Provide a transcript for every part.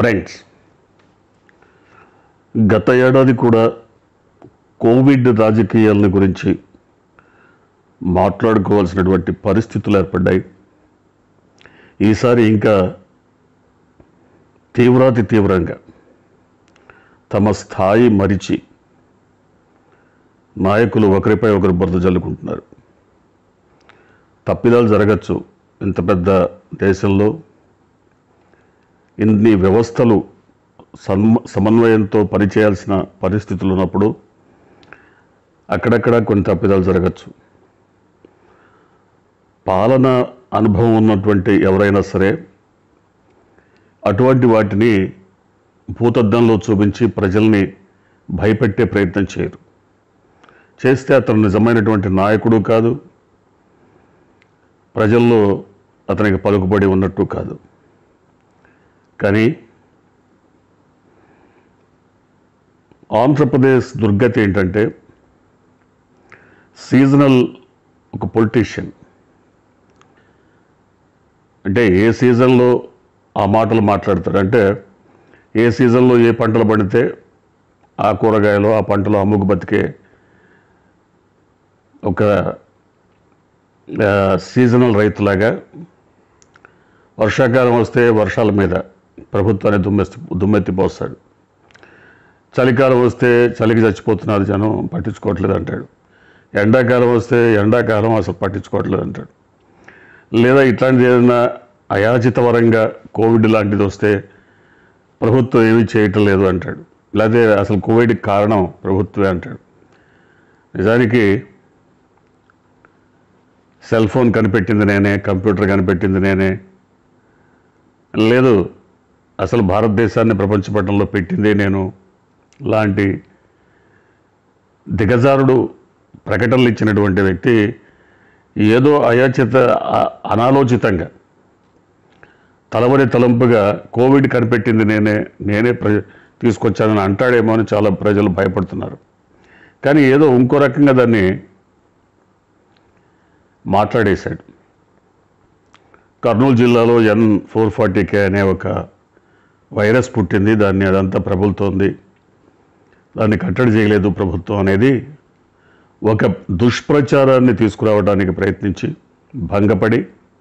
friends గత ఏడాది కూడా కోవిడ్ రాజకీయాలని గురించి మాట్లాడుకోవాల్సినటువంటి పరిస్థితులు ఏర్పడ్డాయి ఈసారి ఇంకా తీవ్రాతి తీవ్రంగా తమ స్థాయి మరిచి నాయకులు ఒకరిపై ఒకరు బురద జల్లుకుంటున్నారు తప్పిదాలు జరగచ్చు ఇంత పెద్ద దేశంలో ఇన్ని వ్యవస్థలు సన్మ సమన్వయంతో పనిచేయాల్సిన పరిస్థితులు ఉన్నప్పుడు అక్కడక్కడ కొన్ని తప్పిదాలు జరగచ్చు పాలన అనుభవం ఉన్నటువంటి ఎవరైనా సరే అటువంటి వాటిని భూతద్దంలో చూపించి ప్రజల్ని భయపెట్టే ప్రయత్నం చేయరు చేస్తే అతను నిజమైనటువంటి నాయకుడు కాదు ప్రజల్లో అతనికి పలుకుబడి ఉన్నట్టు కాదు కానీ ఆంధ్రప్రదేశ్ దుర్గతి ఏంటంటే సీజనల్ ఒక పొలిటీషియన్ అంటే ఏ సీజన్లో ఆ మాటలు మాట్లాడతారు అంటే ఏ సీజన్లో ఏ పంటలు పండితే ఆ కూరగాయలు ఆ పంటలు అమ్ముకు బతికే ఒక ఆ, సీజనల్ రైతులాగా వర్షాకాలం వస్తే వర్షాల మీద ప్రభుత్వాన్ని దుమ్మెత్తి దుమ్మెత్తిపోస్తాడు చలికాలం వస్తే చలికి చచ్చిపోతున్నారు జనం పట్టించుకోవట్లేదు అంటాడు ఎండాకాలం వస్తే ఎండాకాలం అసలు పట్టించుకోవట్లేదు అంటాడు లేదా ఇట్లాంటిది ఏదైనా అయాచితవరంగా కోవిడ్ లాంటిది వస్తే ప్రభుత్వం ఏమీ చేయటం లేదు అంటాడు లేకపోతే అసలు కోవిడ్కి కారణం ప్రభుత్వమే అంటాడు నిజానికి సెల్ ఫోన్ కనిపెట్టింది నేనే కంప్యూటర్ కనిపెట్టింది నేనే లేదు అసలు భారతదేశాన్ని ప్రపంచ పటంలో పెట్టిందే నేను లాంటి దిగజారుడు ప్రకటనలు ఇచ్చినటువంటి వ్యక్తి ఏదో అయాచిత అ- అనాలోచితంగా తలవరి తలంపుగా కోవిడ్ కనిపెట్టింది నేనే నేనే ప్ర తీసుకొచ్చానని అంటాడేమో అని చాలా ప్రజలు భయపడుతున్నారు కానీ ఏదో ఇంకో రకంగా దాన్ని మాట్లాడేశాడు కర్నూలు జిల్లాలో ఎన్ ఫోర్ ఫార్టీ కే అనే ఒక వైరస్ పుట్టింది దాన్ని అదంతా ప్రబలుతోంది దాన్ని కట్టడి చేయలేదు ప్రభుత్వం అనేది ఒక దుష్ప్రచారాన్ని తీసుకురావడానికి ప్రయత్నించి భంగపడి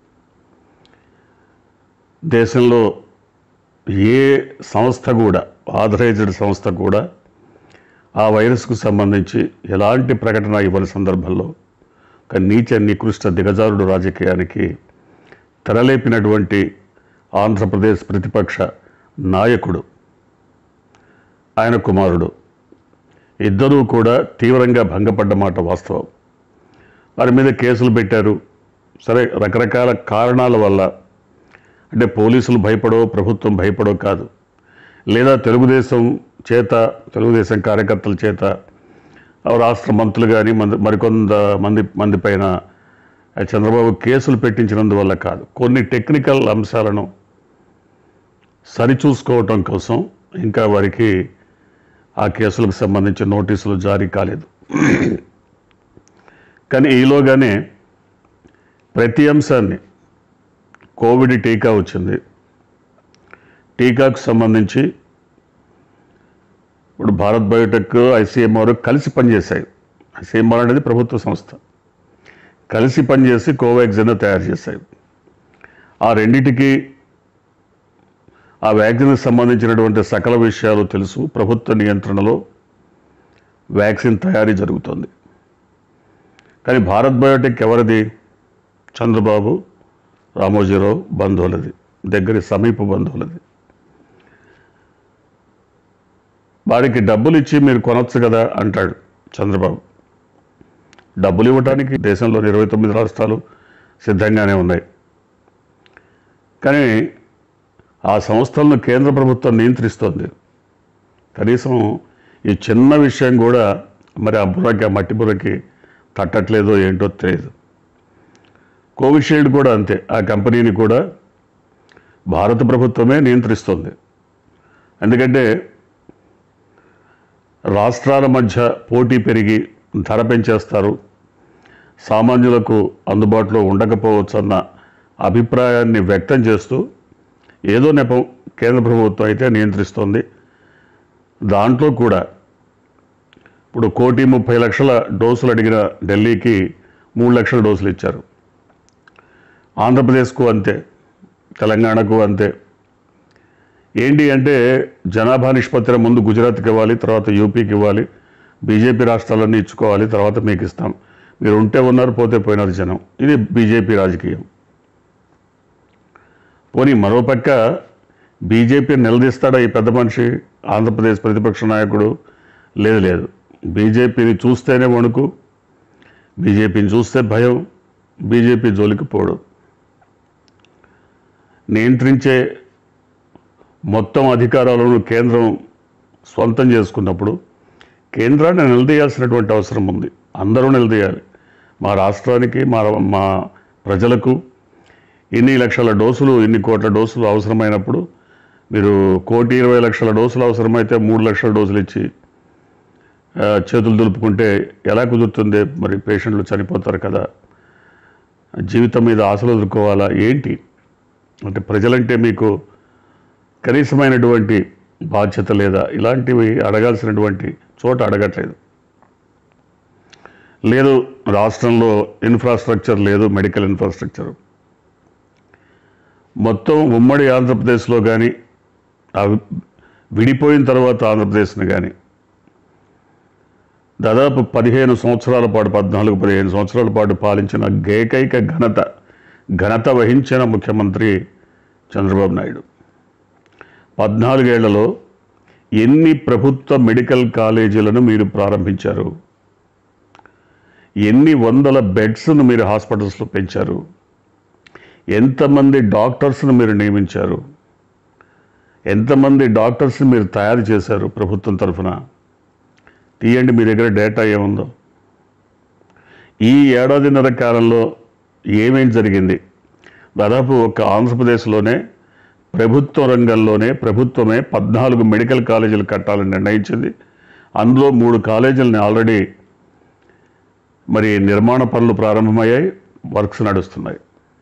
దేశంలో ఏ సంస్థ కూడా ఆథరైజ్డ్ సంస్థ కూడా ఆ వైరస్కు సంబంధించి ఎలాంటి ప్రకటన ఇవ్వని సందర్భంలో ఒక నీచ నికృష్ట దిగజారుడు రాజకీయానికి తెరలేపినటువంటి ఆంధ్రప్రదేశ్ ప్రతిపక్ష నాయకుడు ఆయన కుమారుడు ఇద్దరూ కూడా తీవ్రంగా భంగపడ్డ మాట వాస్తవం వారి మీద కేసులు పెట్టారు సరే రకరకాల కారణాల వల్ల అంటే పోలీసులు భయపడో ప్రభుత్వం భయపడో కాదు లేదా తెలుగుదేశం చేత తెలుగుదేశం కార్యకర్తల చేత రాష్ట్ర మంత్రులు కానీ మంది మరికొంత మంది మంది పైన చంద్రబాబు కేసులు పెట్టించినందువల్ల కాదు కొన్ని టెక్నికల్ అంశాలను సరిచూసుకోవటం కోసం ఇంకా వారికి ఆ కేసులకు సంబంధించి నోటీసులు జారీ కాలేదు కానీ ఈలోగానే ప్రతి అంశాన్ని కోవిడ్ టీకా వచ్చింది టీకాకు సంబంధించి ఇప్పుడు భారత్ బయోటెక్ ఐసీఎంఆర్ కలిసి పనిచేశాయి ఐసీఎంఆర్ అనేది ప్రభుత్వ సంస్థ కలిసి పనిచేసి కోవాక్సిన్ తయారు చేశాయి ఆ రెండిటికి ఆ వ్యాక్సిన్కి సంబంధించినటువంటి సకల విషయాలు తెలుసు ప్రభుత్వ నియంత్రణలో వ్యాక్సిన్ తయారీ జరుగుతోంది కానీ భారత్ బయోటెక్ ఎవరిది చంద్రబాబు రామోజీరావు బంధువులది దగ్గరి సమీప బంధువులది వారికి డబ్బులు ఇచ్చి మీరు కొనొచ్చు కదా అంటాడు చంద్రబాబు డబ్బులు ఇవ్వడానికి దేశంలోని ఇరవై తొమ్మిది రాష్ట్రాలు సిద్ధంగానే ఉన్నాయి కానీ ఆ సంస్థలను కేంద్ర ప్రభుత్వం నియంత్రిస్తోంది కనీసం ఈ చిన్న విషయం కూడా మరి ఆ బుర్రకి ఆ మట్టి బుర్రకి తట్టట్లేదో ఏంటో తెలియదు కోవిషీల్డ్ కూడా అంతే ఆ కంపెనీని కూడా భారత ప్రభుత్వమే నియంత్రిస్తుంది ఎందుకంటే రాష్ట్రాల మధ్య పోటీ పెరిగి ధర పెంచేస్తారు సామాన్యులకు అందుబాటులో ఉండకపోవచ్చు అన్న అభిప్రాయాన్ని వ్యక్తం చేస్తూ ఏదో నెపం కేంద్ర ప్రభుత్వం అయితే నియంత్రిస్తోంది దాంట్లో కూడా ఇప్పుడు కోటి ముప్పై లక్షల డోసులు అడిగిన ఢిల్లీకి మూడు లక్షల డోసులు ఇచ్చారు ఆంధ్రప్రదేశ్కు అంతే తెలంగాణకు అంతే ఏంటి అంటే జనాభా నిష్పత్తిలో ముందు గుజరాత్కి ఇవ్వాలి తర్వాత యూపీకి ఇవ్వాలి బీజేపీ రాష్ట్రాలన్నీ ఇచ్చుకోవాలి తర్వాత మీకు ఇస్తాం మీరు ఉంటే ఉన్నారు పోతే పోయినారు జనం ఇది బీజేపీ రాజకీయం పోనీ మరోపక్క బీజేపీ నిలదీస్తాడా ఈ పెద్ద మనిషి ఆంధ్రప్రదేశ్ ప్రతిపక్ష నాయకుడు లేదు లేదు బీజేపీని చూస్తేనే వణుకు బీజేపీని చూస్తే భయం బీజేపీ జోలికి పోడు నియంత్రించే మొత్తం అధికారాలను కేంద్రం స్వంతం చేసుకున్నప్పుడు కేంద్రాన్ని నిలదీయాల్సినటువంటి అవసరం ఉంది అందరూ నిలదీయాలి మా రాష్ట్రానికి మా మా ప్రజలకు ఇన్ని లక్షల డోసులు ఇన్ని కోట్ల డోసులు అవసరమైనప్పుడు మీరు కోటి ఇరవై లక్షల డోసులు అవసరమైతే మూడు లక్షల డోసులు ఇచ్చి ఆ, చేతులు దులుపుకుంటే ఎలా కుదురుతుంది మరి పేషెంట్లు చనిపోతారు కదా జీవితం మీద ఆశలు వదులుకోవాలా ఏంటి అంటే ప్రజలంటే మీకు కనీసమైనటువంటి బాధ్యత లేదా ఇలాంటివి అడగాల్సినటువంటి చోట అడగట్లేదు లేదు రాష్ట్రంలో ఇన్ఫ్రాస్ట్రక్చర్ లేదు మెడికల్ ఇన్ఫ్రాస్ట్రక్చర్ మొత్తం ఉమ్మడి ఆంధ్రప్రదేశ్లో కానీ విడిపోయిన తర్వాత ఆంధ్రప్రదేశ్ని కానీ దాదాపు పదిహేను సంవత్సరాల పాటు పద్నాలుగు పదిహేను సంవత్సరాల పాటు పాలించిన ఏకైక ఘనత ఘనత వహించిన ముఖ్యమంత్రి చంద్రబాబు నాయుడు పద్నాలుగేళ్లలో ఎన్ని ప్రభుత్వ మెడికల్ కాలేజీలను మీరు ప్రారంభించారు ఎన్ని వందల బెడ్స్ను మీరు హాస్పిటల్స్లో పెంచారు ఎంతమంది డాక్టర్స్ను మీరు నియమించారు ఎంతమంది డాక్టర్స్ని మీరు తయారు చేశారు ప్రభుత్వం తరఫున తీయండి మీ దగ్గర డేటా ఏముందో ఈ ఏడాదిన్నర కాలంలో ఏమేం జరిగింది దాదాపు ఒక ఆంధ్రప్రదేశ్లోనే ప్రభుత్వ రంగంలోనే ప్రభుత్వమే పద్నాలుగు మెడికల్ కాలేజీలు కట్టాలని నిర్ణయించింది అందులో మూడు కాలేజీలని ఆల్రెడీ మరి నిర్మాణ పనులు ప్రారంభమయ్యాయి వర్క్స్ నడుస్తున్నాయి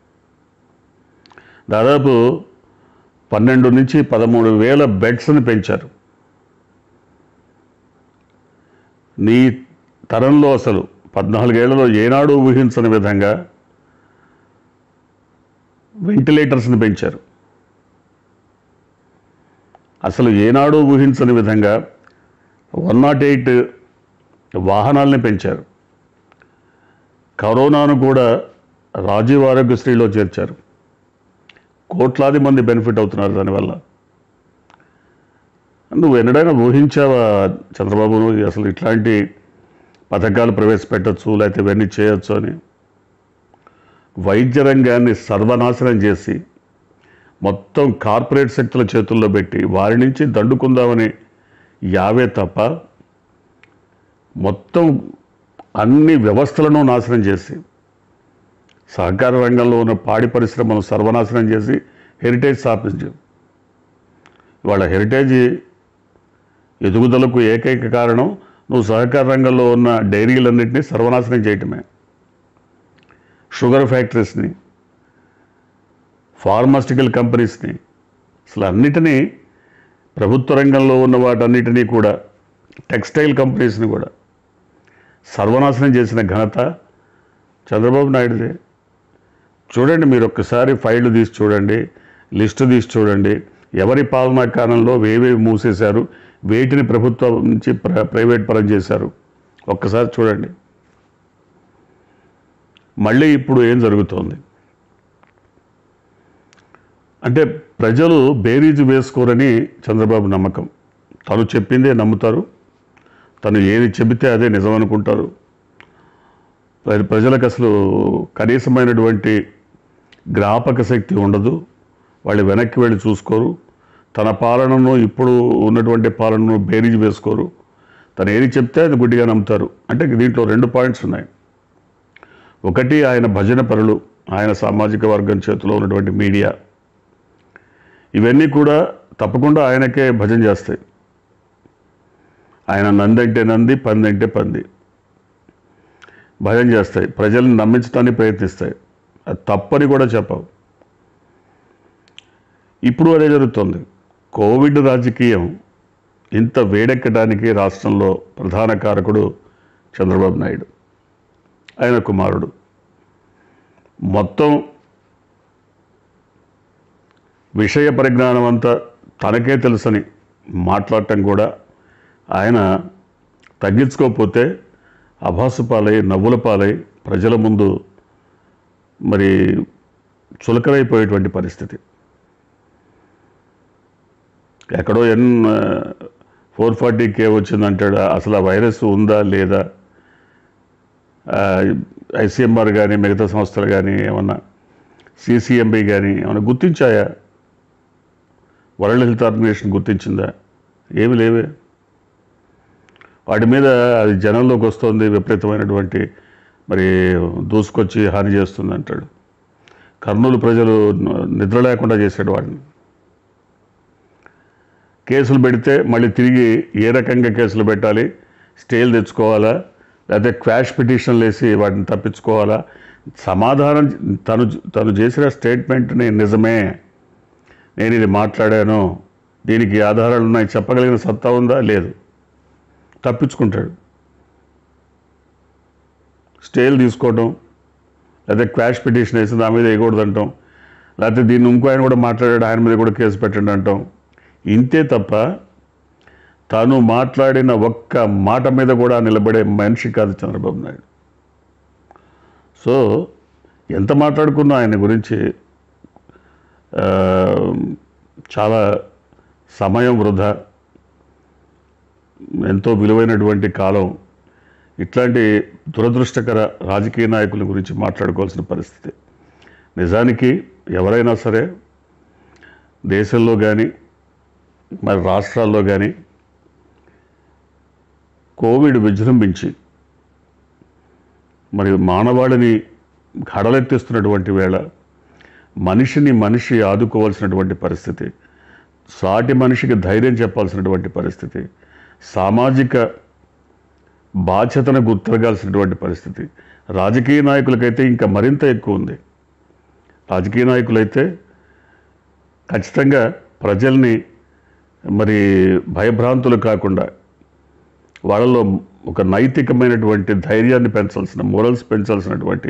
దాదాపు పన్నెండు నుంచి పదమూడు వేల బెడ్స్ని పెంచారు నీ తరంలో అసలు పద్నాలుగేళ్లలో ఏనాడు ఊహించని విధంగా వెంటిలేటర్స్ని పెంచారు అసలు ఏనాడు ఊహించని విధంగా వన్ నాట్ ఎయిట్ వాహనాల్ని పెంచారు కరోనాను కూడా రాజీవ్ ఆరోగ్యశ్రీలో చేర్చారు కోట్లాది మంది బెనిఫిట్ అవుతున్నారు దానివల్ల నువ్వు ఎన్నడైనా ఊహించావా చంద్రబాబు నువ్వు అసలు ఇట్లాంటి పథకాలు ప్రవేశపెట్టచ్చు లేకపోతే ఇవన్నీ చేయొచ్చు అని వైద్య రంగాన్ని సర్వనాశనం చేసి మొత్తం కార్పొరేట్ శక్తుల చేతుల్లో పెట్టి వారి నుంచి దండుకుందామని యావే తప్ప మొత్తం అన్ని వ్యవస్థలను నాశనం చేసి సహకార రంగంలో ఉన్న పాడి పరిశ్రమను సర్వనాశనం చేసి హెరిటేజ్ స్థాపించారు వాళ్ళ హెరిటేజ్ ఎదుగుదలకు ఏకైక కారణం నువ్వు సహకార రంగంలో ఉన్న డైరీలన్నింటినీ సర్వనాశనం చేయటమే షుగర్ ఫ్యాక్టరీస్ని ఫార్మాస్టికల్ కంపెనీస్ని అసలు అన్నిటినీ ప్రభుత్వ రంగంలో ఉన్న వాటన్నిటినీ కూడా టెక్స్టైల్ కంపెనీస్ని కూడా సర్వనాశనం చేసిన ఘనత చంద్రబాబు నాయుడుదే చూడండి మీరు ఒక్కసారి ఫైళ్ళు తీసి చూడండి లిస్టు తీసి చూడండి ఎవరి పాలనా కాలంలో వేవేవి మూసేశారు వేటిని ప్రభుత్వం నుంచి ప్ర ప్రైవేట్ పరం చేశారు ఒక్కసారి చూడండి మళ్ళీ ఇప్పుడు ఏం జరుగుతోంది అంటే ప్రజలు బేరీజు వేసుకోరని చంద్రబాబు నమ్మకం తను చెప్పిందే నమ్ముతారు తను ఏది చెబితే అదే నిజం అనుకుంటారు ప్ర- ప్రజలకు అసలు కనీసమైనటువంటి జ్ఞాపక శక్తి ఉండదు వాళ్ళు వెనక్కి వెళ్ళి చూసుకోరు తన పాలనను ఇప్పుడు ఉన్నటువంటి పాలనను బేరీజు వేసుకోరు తను ఏది చెప్తే అది గుడ్డిగా నమ్ముతారు అంటే దీంట్లో రెండు పాయింట్స్ ఉన్నాయి ఒకటి ఆయన భజన పరులు ఆయన సామాజిక వర్గం చేతిలో ఉన్నటువంటి మీడియా ఇవన్నీ కూడా తప్పకుండా ఆయనకే భజన చేస్తాయి ఆయన నంది అంటే నంది పంది అంటే పంది భజన చేస్తాయి ప్రజల్ని నమ్మించడానికి ప్రయత్నిస్తాయి అది తప్పని కూడా చెప్పవు ఇప్పుడు అదే జరుగుతుంది కోవిడ్ రాజకీయం ఇంత వేడెక్కడానికి రాష్ట్రంలో ప్రధాన కారకుడు చంద్రబాబు నాయుడు ఆయన కుమారుడు మొత్తం విషయ పరిజ్ఞానం అంతా తనకే తెలుసని మాట్లాడటం కూడా ఆయన తగ్గించుకోకపోతే అభాసు పాలై నవ్వుల పాలై ప్రజల ముందు మరి చులకరైపోయేటువంటి పరిస్థితి ఎక్కడో ఎన్ ఫోర్ ఫార్టీ కే వచ్చిందంటాడు అసలు ఆ వైరస్ ఉందా లేదా ఐసీఎంఆర్ కానీ మిగతా సంస్థలు కానీ ఏమన్నా సిసిఎంబి కానీ ఏమన్నా గుర్తించాయా వరల్డ్ హెల్త్ ఆర్గనైజేషన్ గుర్తించిందా ఏమి లేవే వాటి మీద అది జనంలోకి వస్తుంది విపరీతమైనటువంటి మరి దూసుకొచ్చి హాని చేస్తుంది అంటాడు కర్నూలు ప్రజలు నిద్ర లేకుండా చేశాడు వాడిని కేసులు పెడితే మళ్ళీ తిరిగి ఏ రకంగా కేసులు పెట్టాలి స్టేలు తెచ్చుకోవాలా లేకపోతే క్వాష్ పిటిషన్లు వేసి వాటిని తప్పించుకోవాలా సమాధానం తను తను చేసిన స్టేట్మెంట్ని నిజమే నేను ఇది మాట్లాడాను దీనికి ఆధారాలు ఉన్నాయి చెప్పగలిగిన సత్తా ఉందా లేదు తప్పించుకుంటాడు స్టేలు తీసుకోవడం లేకపోతే క్వాష్ పిటిషన్ వేసి దాని మీద వేయకూడదంటాం లేకపోతే దీన్ని ఇంకో ఆయన కూడా మాట్లాడాడు ఆయన మీద కూడా కేసు పెట్టండి అంటాం ఇంతే తప్ప తాను మాట్లాడిన ఒక్క మాట మీద కూడా నిలబడే మనిషి కాదు చంద్రబాబు నాయుడు సో ఎంత మాట్లాడుకున్నా ఆయన గురించి ఆ, చాలా సమయం వృధా ఎంతో విలువైనటువంటి కాలం ఇట్లాంటి దురదృష్టకర రాజకీయ నాయకుల గురించి మాట్లాడుకోవాల్సిన పరిస్థితి నిజానికి ఎవరైనా సరే దేశంలో కానీ మరి రాష్ట్రాల్లో కానీ కోవిడ్ విజృంభించి మరి మానవాళిని హడలెత్తిస్తున్నటువంటి వేళ మనిషిని మనిషి ఆదుకోవాల్సినటువంటి పరిస్థితి సాటి మనిషికి ధైర్యం చెప్పాల్సినటువంటి పరిస్థితి సామాజిక బాధ్యతను గుర్తిరగాల్సినటువంటి పరిస్థితి రాజకీయ నాయకులకైతే ఇంకా మరింత ఎక్కువ ఉంది రాజకీయ నాయకులైతే ఖచ్చితంగా ప్రజల్ని మరి భయభ్రాంతులు కాకుండా వాళ్ళలో ఒక నైతికమైనటువంటి ధైర్యాన్ని పెంచాల్సిన మోరల్స్ పెంచాల్సినటువంటి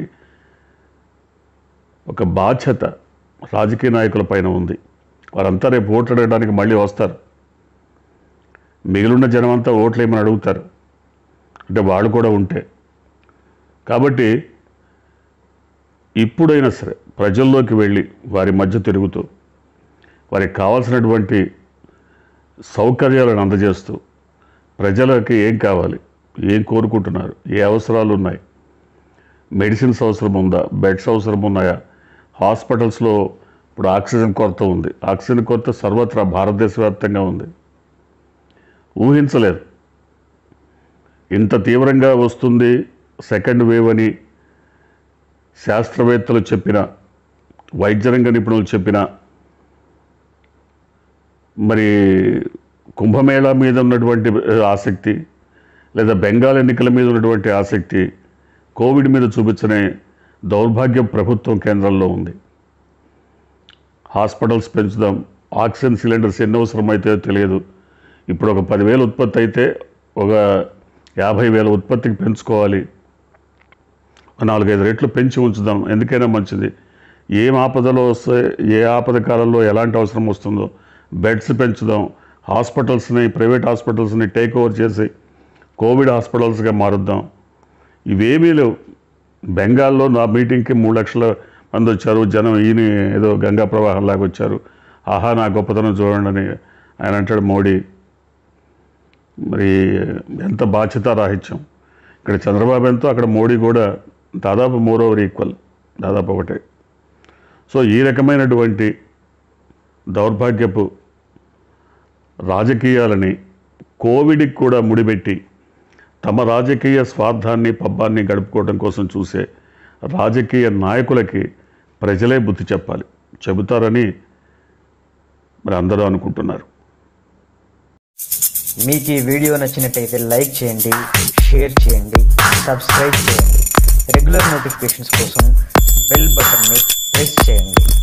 ఒక బాధ్యత రాజకీయ నాయకుల పైన ఉంది వారంతా రేపు ఓట్లు అడగడానికి మళ్ళీ వస్తారు మిగిలిన జనం అంతా ఓట్లు ఏమని అడుగుతారు అంటే వాళ్ళు కూడా ఉంటే కాబట్టి ఇప్పుడైనా సరే ప్రజల్లోకి వెళ్ళి వారి మధ్య తిరుగుతూ వారికి కావాల్సినటువంటి సౌకర్యాలను అందజేస్తూ ప్రజలకి ఏం కావాలి ఏం కోరుకుంటున్నారు ఏ అవసరాలు ఉన్నాయి మెడిసిన్స్ అవసరం ఉందా బెడ్స్ అవసరం ఉన్నాయా హాస్పిటల్స్లో ఇప్పుడు ఆక్సిజన్ కొరత ఉంది ఆక్సిజన్ కొరత సర్వత్రా భారతదేశ వ్యాప్తంగా ఉంది ఊహించలేదు ఇంత తీవ్రంగా వస్తుంది సెకండ్ వేవ్ అని శాస్త్రవేత్తలు చెప్పిన వైద్యరంగ నిపుణులు చెప్పిన మరి కుంభమేళా మీద ఉన్నటువంటి ఆ, ఆసక్తి లేదా బెంగాల్ ఎన్నికల మీద ఉన్నటువంటి ఆసక్తి కోవిడ్ మీద చూపించనే దౌర్భాగ్యం ప్రభుత్వం కేంద్రంలో ఉంది హాస్పిటల్స్ పెంచుదాం ఆక్సిజన్ సిలిండర్స్ ఎన్ని అవసరమైతే తెలియదు ఇప్పుడు ఒక పదివేలు ఉత్పత్తి అయితే ఒక యాభై వేల ఉత్పత్తికి పెంచుకోవాలి ఒక నాలుగైదు రెట్లు పెంచి ఉంచుదాం ఎందుకైనా మంచిది ఏం ఆపదలో వస్తే ఏ ఆపద కాలంలో ఎలాంటి అవసరం వస్తుందో బెడ్స్ పెంచుదాం హాస్పిటల్స్ని ప్రైవేట్ హాస్పిటల్స్ని టేక్ ఓవర్ చేసి కోవిడ్ హాస్పిటల్స్గా మారుద్దాం ఇవేమీ లేవు బెంగాల్లో నా మీటింగ్కి మూడు లక్షల మంది వచ్చారు జనం ఈయన ఏదో గంగా ప్రవాహంలాగా వచ్చారు ఆహా నా గొప్పతనం చూడండి అని ఆయన అంటాడు మోడీ మరి ఎంత బాధ్యత రాహిత్యం ఇక్కడ చంద్రబాబు ఎంతో అక్కడ మోడీ కూడా దాదాపు మోర్ ఓవర్ ఈక్వల్ దాదాపు ఒకటే సో ఈ రకమైనటువంటి దౌర్భాగ్యపు రాజకీయాలని కోవిడ్కి కూడా ముడిపెట్టి తమ రాజకీయ స్వార్థాన్ని పబ్బాన్ని గడుపుకోవడం కోసం చూసే రాజకీయ నాయకులకి ప్రజలే బుద్ధి చెప్పాలి చెబుతారని మరి అందరూ అనుకుంటున్నారు మీకు ఈ వీడియో నచ్చినట్టయితే లైక్ చేయండి షేర్ చేయండి సబ్స్క్రైబ్ చేయండి రెగ్యులర్ నోటిఫికేషన్స్ కోసం బెల్ బటన్ని ప్రెస్ చేయండి